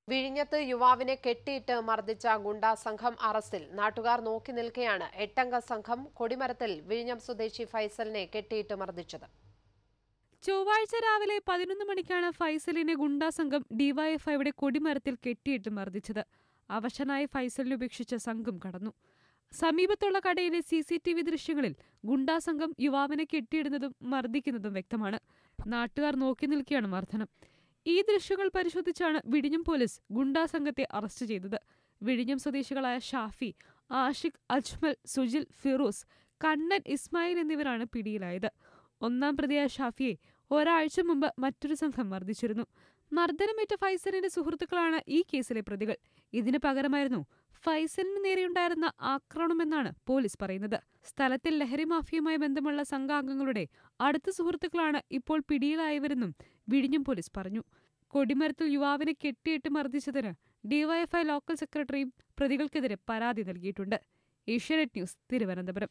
വിഴിഞ്ഞത്ത് യുവാവിനെ കെട്ടിയിട്ട് മർദ്ദിച്ച ഗുണ്ടാ സംഘം അറസ്റ്റിൽ നാട്ടുകാർ നോക്കി നിൽക്കെയാണ് എട്ടംഗ സംഘം കൊടിമരത്തിൽ വിഴിഞ്ഞം സ്വദേശി ഫൈസലിനെ കെട്ടിയിട്ട് മർദ്ദിച്ചത് ചൊവ്വാഴ്ച രാവിലെ പതിനൊന്ന് മണിക്കാണ് ഫൈസലിനെ ഗുണ്ടാ സംഘം ഡിവൈഎഫ്ഐയുടെ കൊടിമരത്തിൽ കെട്ടിയിട്ട് മർദ്ദിച്ചത് അവശനായ ഫൈസലിനെ ഉപേക്ഷിച്ച സംഘം കടന്നു സമീപത്തുള്ള കടയിലെ സി സി ടി വി ദൃശ്യങ്ങളിൽ ഗുണ്ടാ സംഘം യുവാവിനെ കെട്ടിയിടുന്നതും മർദ്ദിക്കുന്നതും വ്യക്തമാണ് നാട്ടുകാർ നോക്കി നിൽക്കുകയാണ് മർദ്ദനം ഈ ദൃശ്യങ്ങൾ പരിശോധിച്ചാണ് വിഴിഞ്ഞം പോലീസ് ഗുണ്ടാ സംഘത്തെ അറസ്റ്റ് ചെയ്തത് വിഴിഞ്ഞം സ്വദേശികളായ ഷാഫി ആഷിഖ് അജ്മൽ സുജിൽ ഫിറൂസ് കണ്ണൻ ഇസ്മായിൽ എന്നിവരാണ് പിടിയിലായത് ഒന്നാം പ്രതിയായ ഷാഫിയെ ഒരാഴ്ച മുമ്പ് മറ്റൊരു സംഘം മർദ്ദിച്ചിരുന്നു മർദ്ദനമേറ്റ ഫൈസലിന്റെ സുഹൃത്തുക്കളാണ് ഈ കേസിലെ പ്രതികൾ ഇതിന് പകരമായിരുന്നു ഫൈസലിന് നേരെയുണ്ടായിരുന്ന ആക്രമണമെന്നാണ് പോലീസ് പറയുന്നത് സ്ഥലത്തിൽ ലഹരി മാഫിയുമായി ബന്ധമുള്ള സംഘാംഗങ്ങളുടെ അടുത്ത സുഹൃത്തുക്കളാണ് ഇപ്പോൾ പിടിയിലായവരെന്നും വിഴിഞ്ഞം പോലീസ് പറഞ്ഞു കൊടിമരത്തിൽ യുവാവിനെ കെട്ടിയിട്ട് മർദ്ദിച്ചതിന് ഡിവൈഎഫ്ഐ ലോക്കൽ സെക്രട്ടറിയും പ്രതികൾക്കെതിരെ പരാതി നൽകിയിട്ടുണ്ട് ഏഷ്യാനെറ്റ് ന്യൂസ് തിരുവനന്തപുരം